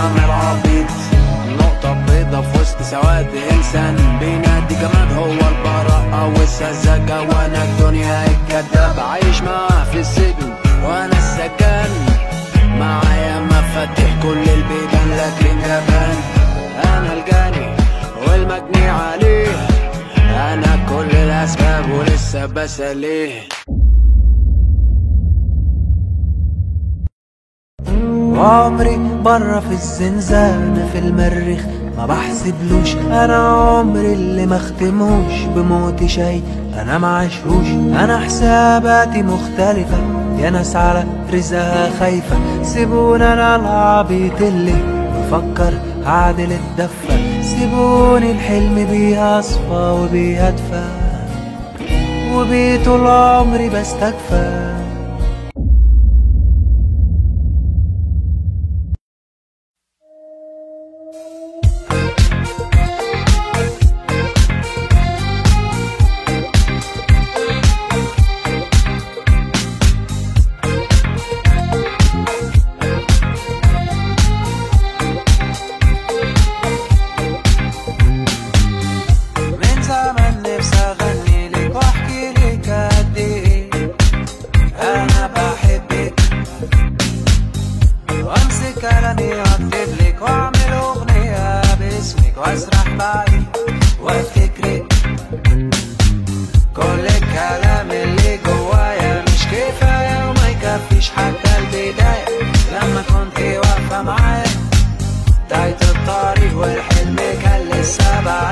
بعمل عبيط نقطة بيضة في وسط سواد إنسان بينادي جماد هو البراءة والسذاجة وأنا الدنيا الكداب عايش معاه في السجن وأنا السكن معايا مفاتيح كل البيبان لكن جبان أنا الجاني والمجني عليه أنا كل الأسباب ولسه بسليه وعمري برا في الزنزانة في المريخ ما بحسبلوش انا عمري اللي ما اختموش بموت شي انا معشوش انا حساباتي مختلفة يا ناس على رزقها خايفة سيبوني انا العبيط اللي بفكر هعدل الدفة سيبوني الحلم بيها اصفى وبيها ادفى وبيه طول عمري بستكفى من زمان نفسي اغني لك واحكي لك قد ايه انا بحبك وامسك كلامي واكتب لك واعمل اغنيه باسمك واسرح بعدي وافتكرك كل الكلام اللي جوايا مش كفايه وما يكفيش حتى البدايه لما كنت واقفه معايا بداية الطريق والحلم كان لسه بعيد